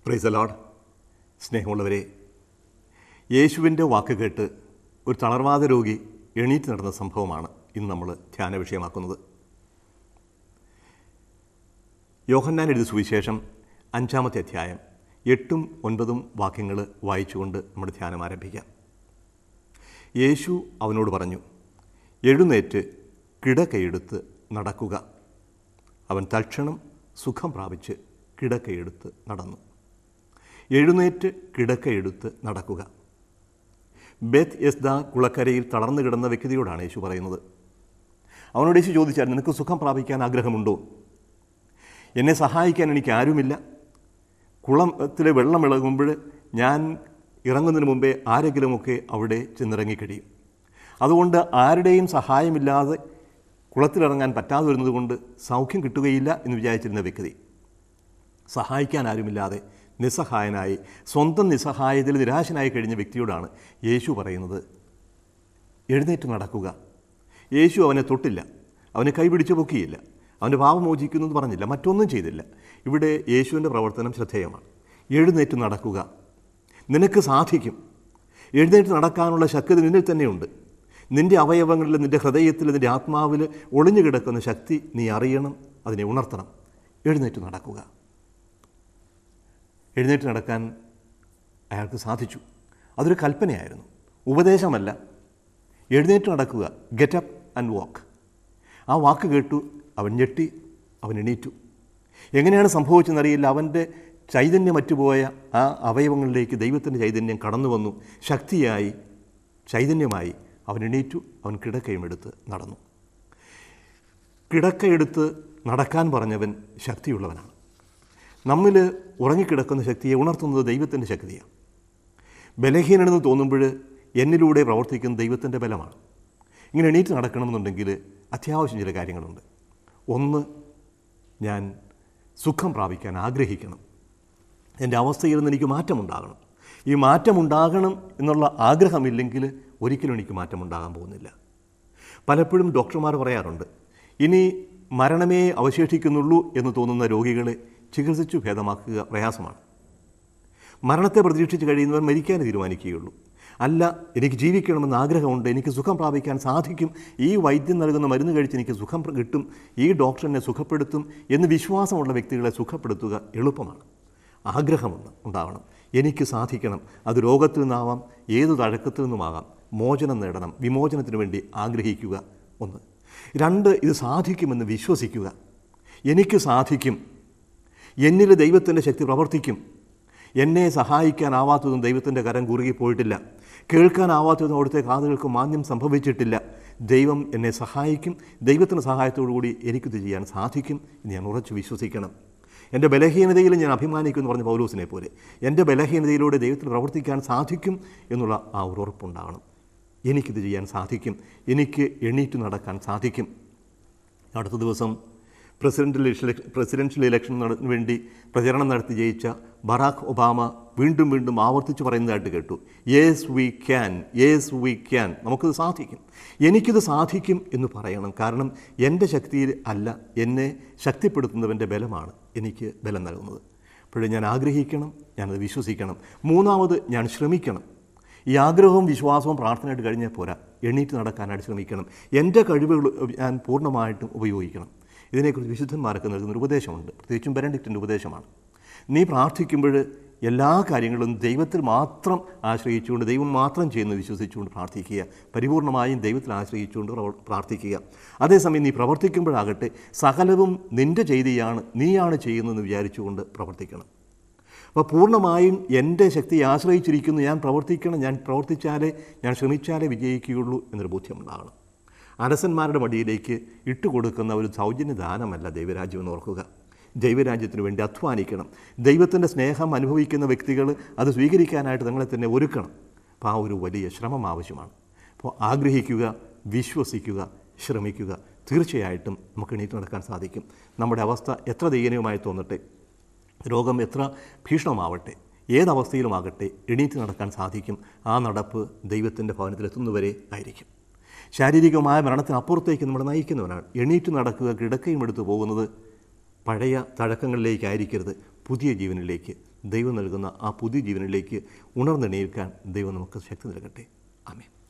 price allowed സ്നേഹമുള്ളവരെ യേശുവിൻ്റെ വാക്ക് കേട്ട് ഒരു തളർവാദ രോഗി എണീറ്റ് നടന്ന സംഭവമാണ് ഇന്ന് നമ്മൾ ധ്യാന വിഷയമാക്കുന്നത് യോഹന്നാൻ എഴുതിയ സുവിശേഷം അഞ്ചാമത്തെ അധ്യായം എട്ടും ഒൻപതും വാക്യങ്ങൾ വായിച്ചുകൊണ്ട് നമ്മുടെ ധ്യാനം ആരംഭിക്കാം യേശു അവനോട് പറഞ്ഞു എഴുന്നേറ്റ് കിടക്കയെടുത്ത് നടക്കുക അവൻ തൽക്ഷണം സുഖം പ്രാപിച്ച് കിടക്കയെടുത്ത് നടന്നു എഴുന്നേറ്റ് കിടക്കയെടുത്ത് നടക്കുക ബെത്ത് യസ്ദ കുളക്കരയിൽ തളർന്നു കിടന്ന വ്യക്തിയോടാണ് യേശു പറയുന്നത് അവനോട് യേശു ചോദിച്ചാൽ നിനക്ക് സുഖം പ്രാപിക്കാൻ ആഗ്രഹമുണ്ടോ എന്നെ സഹായിക്കാൻ എനിക്ക് ആരുമില്ല കുളത്തിലെ വെള്ളം ഇളകുമ്പോൾ ഞാൻ ഇറങ്ങുന്നതിന് മുമ്പേ ആരെങ്കിലുമൊക്കെ അവിടെ ചെന്നിറങ്ങിക്കഴിയും അതുകൊണ്ട് ആരുടെയും സഹായമില്ലാതെ കുളത്തിലിറങ്ങാൻ പറ്റാതെ വരുന്നത് കൊണ്ട് സൗഖ്യം കിട്ടുകയില്ല എന്ന് വിചാരിച്ചിരുന്ന വ്യക്തി സഹായിക്കാൻ ആരുമില്ലാതെ നിസ്സഹായനായി സ്വന്തം നിസ്സഹായത്തിൽ നിരാശനായി കഴിഞ്ഞ വ്യക്തിയോടാണ് യേശു പറയുന്നത് എഴുന്നേറ്റ് നടക്കുക യേശു അവനെ തൊട്ടില്ല അവനെ കൈപിടിച്ച് പൊക്കിയില്ല അവൻ്റെ പാപം മോചിക്കുന്നു എന്ന് പറഞ്ഞില്ല മറ്റൊന്നും ചെയ്തില്ല ഇവിടെ യേശുവിൻ്റെ പ്രവർത്തനം ശ്രദ്ധേയമാണ് എഴുന്നേറ്റ് നടക്കുക നിനക്ക് സാധിക്കും എഴുന്നേറ്റ് നടക്കാനുള്ള ശക്തി നിന്നിൽ തന്നെയുണ്ട് നിൻ്റെ അവയവങ്ങളിൽ നിൻ്റെ ഹൃദയത്തിൽ നിൻ്റെ ആത്മാവിൽ ഒളിഞ്ഞു കിടക്കുന്ന ശക്തി നീ അറിയണം അതിനെ ഉണർത്തണം എഴുന്നേറ്റ് നടക്കുക എഴുന്നേറ്റ് നടക്കാൻ അയാൾക്ക് സാധിച്ചു അതൊരു കൽപ്പനയായിരുന്നു ഉപദേശമല്ല എഴുന്നേറ്റ് നടക്കുക ഗെറ്റ് അപ്പ് ആൻഡ് വാക്ക് ആ വാക്ക് കേട്ടു അവൻ ഞെട്ടി അവൻ എണീറ്റു എങ്ങനെയാണ് സംഭവിച്ചെന്നറിയില്ല അവൻ്റെ ചൈതന്യം മറ്റുപോയ ആ അവയവങ്ങളിലേക്ക് ദൈവത്തിൻ്റെ ചൈതന്യം കടന്നു വന്നു ശക്തിയായി ചൈതന്യമായി അവൻ എണീറ്റു അവൻ കിടക്കയും എടുത്ത് നടന്നു കിടക്കയെടുത്ത് നടക്കാൻ പറഞ്ഞവൻ ശക്തിയുള്ളവനാണ് നമ്മിൽ ഉറങ്ങിക്കിടക്കുന്ന ശക്തിയെ ഉണർത്തുന്നത് ദൈവത്തിൻ്റെ ശക്തിയാണ് ബലഹീനനെന്ന് തോന്നുമ്പോൾ എന്നിലൂടെ പ്രവർത്തിക്കുന്ന ദൈവത്തിൻ്റെ ബലമാണ് ഇങ്ങനെ എണീറ്റ് നടക്കണമെന്നുണ്ടെങ്കിൽ അത്യാവശ്യം ചില കാര്യങ്ങളുണ്ട് ഒന്ന് ഞാൻ സുഖം പ്രാപിക്കാൻ ആഗ്രഹിക്കണം എൻ്റെ അവസ്ഥയിൽ നിന്ന് എനിക്ക് മാറ്റമുണ്ടാകണം ഈ മാറ്റമുണ്ടാകണം എന്നുള്ള ആഗ്രഹമില്ലെങ്കിൽ ഒരിക്കലും എനിക്ക് മാറ്റമുണ്ടാകാൻ പോകുന്നില്ല പലപ്പോഴും ഡോക്ടർമാർ പറയാറുണ്ട് ഇനി മരണമേ അവശേഷിക്കുന്നുള്ളൂ എന്ന് തോന്നുന്ന രോഗികളെ ചികിത്സിച്ചു ഭേദമാക്കുക പ്രയാസമാണ് മരണത്തെ പ്രതീക്ഷിച്ച് കഴിയുന്നവർ മരിക്കാനേ തീരുമാനിക്കുകയുള്ളൂ അല്ല എനിക്ക് ജീവിക്കണമെന്ന് ആഗ്രഹമുണ്ട് എനിക്ക് സുഖം പ്രാപിക്കാൻ സാധിക്കും ഈ വൈദ്യം നൽകുന്ന മരുന്ന് കഴിച്ച് എനിക്ക് സുഖം പ്ര- കിട്ടും ഈ ഡോക്ടർ എന്നെ സുഖപ്പെടുത്തും എന്ന് വിശ്വാസമുള്ള വ്യക്തികളെ സുഖപ്പെടുത്തുക എളുപ്പമാണ് ആഗ്രഹമുണ്ട് ഉണ്ടാവണം എനിക്ക് സാധിക്കണം അത് രോഗത്തിൽ നിന്നാവാം ഏത് തഴക്കത്തിൽ നിന്നുമാകാം മോചനം നേടണം വിമോചനത്തിന് വേണ്ടി ആഗ്രഹിക്കുക ഒന്ന് രണ്ട് ഇത് സാധിക്കുമെന്ന് വിശ്വസിക്കുക എനിക്ക് സാധിക്കും എന്നിൽ ദൈവത്തിൻ്റെ ശക്തി പ്രവർത്തിക്കും എന്നെ സഹായിക്കാനാവാത്തതും ദൈവത്തിൻ്റെ കരം കുറുകി പോയിട്ടില്ല കേൾക്കാനാവാത്തതും അവിടുത്തെ കാതുകൾക്ക് മാന്യം സംഭവിച്ചിട്ടില്ല ദൈവം എന്നെ സഹായിക്കും ദൈവത്തിൻ്റെ സഹായത്തോടു കൂടി എനിക്കിത് ചെയ്യാൻ സാധിക്കും എന്ന് ഞാൻ ഉറച്ചു വിശ്വസിക്കണം എൻ്റെ ബലഹീനതയിൽ ഞാൻ അഭിമാനിക്കുമെന്ന് പറഞ്ഞ പൗലോസിനെ പോലെ എൻ്റെ ബലഹീനതയിലൂടെ ദൈവത്തിന് പ്രവർത്തിക്കാൻ സാധിക്കും എന്നുള്ള ആ ഒരു ഉറപ്പുണ്ടാകണം എനിക്കിത് ചെയ്യാൻ സാധിക്കും എനിക്ക് എണീറ്റ് നടക്കാൻ സാധിക്കും അടുത്ത ദിവസം പ്രസിഡൻ്റൽ പ്രസിഡൻഷ്യൽ ഇലക്ഷൻ നട വേണ്ടി പ്രചരണം നടത്തി ജയിച്ച ബറാഖ് ഒബാമ വീണ്ടും വീണ്ടും ആവർത്തിച്ച് പറയുന്നതായിട്ട് കേട്ടു yes we can yes we can നമുക്കിത് സാധിക്കും എനിക്കിത് സാധിക്കും എന്ന് പറയണം കാരണം എൻ്റെ ശക്തിയിൽ അല്ല എന്നെ ശക്തിപ്പെടുത്തുന്നവൻ്റെ ബലമാണ് എനിക്ക് ബലം നൽകുന്നത് അപ്പോഴേ ഞാൻ ആഗ്രഹിക്കണം ഞാനത് വിശ്വസിക്കണം മൂന്നാമത് ഞാൻ ശ്രമിക്കണം ഈ ആഗ്രഹവും വിശ്വാസവും പ്രാർത്ഥനയായിട്ട് കഴിഞ്ഞാൽ പോരാ എണീറ്റ് നടക്കാനായിട്ട് ശ്രമിക്കണം എൻ്റെ കഴിവുകൾ ഞാൻ പൂർണ്ണമായിട്ടും ഉപയോഗിക്കണം ഇതിനെക്കുറിച്ച് വിശുദ്ധന്മാരൊക്കെ നൽകുന്ന ഒരു ഉപദേശമുണ്ട് പ്രത്യേകിച്ചും ബെനഡിക്റ്റിൻ്റെ ഉപദേശമാണ് നീ പ്രാർത്ഥിക്കുമ്പോൾ എല്ലാ കാര്യങ്ങളും ദൈവത്തിൽ മാത്രം ആശ്രയിച്ചുകൊണ്ട് ദൈവം മാത്രം ചെയ്യുന്നത് വിശ്വസിച്ചുകൊണ്ട് പ്രാർത്ഥിക്കുക പരിപൂർണമായും ദൈവത്തിൽ ആശ്രയിച്ചുകൊണ്ട് പ്രവർ- പ്രാർത്ഥിക്കുക അതേസമയം നീ പ്രവർത്തിക്കുമ്പോഴാകട്ടെ സകലവും നിൻ്റെ ചെയ്തിയാണ് നീയാണ് ചെയ്യുന്നതെന്ന് വിചാരിച്ചുകൊണ്ട് പ്രവർത്തിക്കണം അപ്പോൾ പൂർണ്ണമായും എൻ്റെ ശക്തിയെ ആശ്രയിച്ചിരിക്കുന്നു ഞാൻ പ്രവർത്തിക്കണം ഞാൻ പ്രവർത്തിച്ചാലേ ഞാൻ ശ്രമിച്ചാലേ വിജയിക്കുകയുള്ളൂ എന്നൊരു ബോധ്യമുണ്ടാകണം അരസന്മാരുടെ മടിയിലേക്ക് ഇട്ടുകൊടുക്കുന്ന ഒരു സൗജന്യ ദാനമല്ല ദൈവരാജ്യം എന്ന് ഓർക്കുക ദൈവരാജ്യത്തിന് വേണ്ടി അധ്വാനിക്കണം ദൈവത്തിൻ്റെ സ്നേഹം അനുഭവിക്കുന്ന വ്യക്തികൾ അത് സ്വീകരിക്കാനായിട്ട് തങ്ങളെ തന്നെ ഒരുക്കണം അപ്പോൾ ആ ഒരു വലിയ ശ്രമം ആവശ്യമാണ് അപ്പോൾ ആഗ്രഹിക്കുക വിശ്വസിക്കുക ശ്രമിക്കുക തീർച്ചയായിട്ടും നമുക്ക് എണീറ്റ് നടക്കാൻ സാധിക്കും നമ്മുടെ അവസ്ഥ എത്ര ദയനീയമായി തോന്നട്ടെ രോഗം എത്ര ഭീഷണമാവട്ടെ ഏതവസ്ഥയിലുമാകട്ടെ എണീറ്റ് നടക്കാൻ സാധിക്കും ആ നടപ്പ് ദൈവത്തിൻ്റെ ഭവനത്തിലെത്തുന്നവരെ ആയിരിക്കും ശാരീരികമായ മരണത്തിനപ്പുറത്തേക്ക് നമ്മളെ നയിക്കുന്നവനാണ് എണീറ്റ് നടക്കുക കിടക്കയും എടുത്തു പോകുന്നത് പഴയ തഴക്കങ്ങളിലേക്കായിരിക്കരുത് പുതിയ ജീവനിലേക്ക് ദൈവം നൽകുന്ന ആ പുതിയ ജീവനിലേക്ക് ഉണർന്നെണീക്കാൻ ദൈവം നമുക്ക് ശക്തി നൽകട്ടെ ആമേൻ